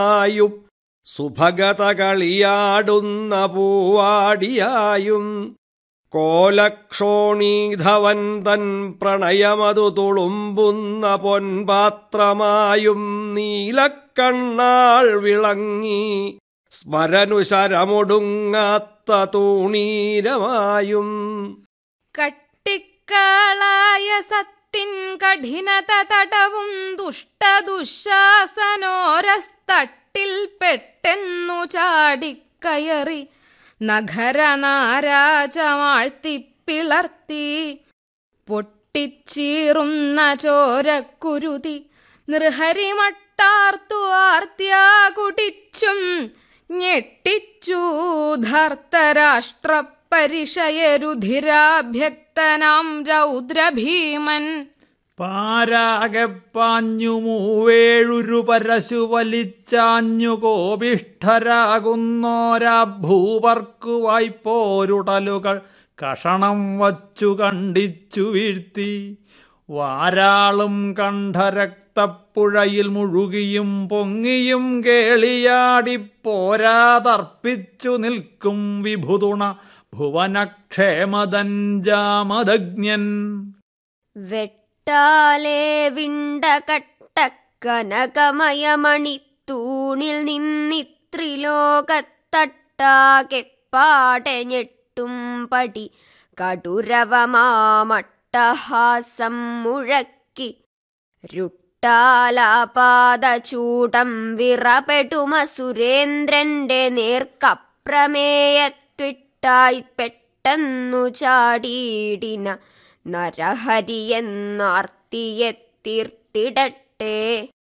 ആയും സുഭഗത കളിയാടുന്ന പൂവാടിയായും കോലക്ഷോണീധവൻ തൻ പ്രണയമതു തുളുമ്പുന്ന പൊൻപാത്രമായും നീലക്കണ്ണാൾ വിളങ്ങി സ്മരനുശരമൊടുങ്ങാത്ത തൂണീരമായും കട്ടിക്കളായ സത്തിൻ കഠിനത തടവും ദുഷ്ടദുശാസനോരസ്തട്ടിൽ പെട്ടെന്നു ചാടിക്കയറി നഗരനാരാജമാഴ്ത്തി പിളർത്തി പൊട്ടിച്ചീറുന്ന ചോരക്കുരുതി നൃഹരിമട്ടാർത്തു ആർത്തിയാ കുടിച്ചും ഞെട്ടിച്ചു ധർത്തരാഷ്ട്രപരിഷയരുധിരാഭ്യക്തനാം രൗദ്രഭീമൻ പാരാകെ പാഞ്ഞു മൂവേഴുരു പരശു വലിച്ചാഞ്ഞു കോപിഷ്ഠരാകുന്നോരാ ഭൂപർക്കു വായ്പോരുടലുകൾ കഷണം വച്ചു കണ്ടിച്ചു വീഴ്ത്തി വാരാളും കണ്ഠരക്തപ്പുഴയിൽ മുഴുകിയും പൊങ്ങിയും കേളിയാടിപ്പോരാതർപ്പിച്ചു നിൽക്കും വിഭുതുണ ഭുവനക്ഷേമദഞ്ചാമദജ്ഞൻ വെട്ടാലേ വിണ്ട കട്ടക്കനകമയമണിത്തൂണിൽ നിന്നിത്രിലോകത്തട്ടാകെ പാടെ ഞെട്ടും പടി കടുരവമാമട്ടഹാസം മുഴക്കി രുട്ടാലാപാദചൂടം വിറപെടുമ സുരേന്ദ്രന്റെ നേർക്കപ്രമേയത്വിട്ടായി പെട്ടെന്നു ചാടിയിടിന നരഹരിയെന്നാർത്തിയെ തീർത്തിടട്ടെ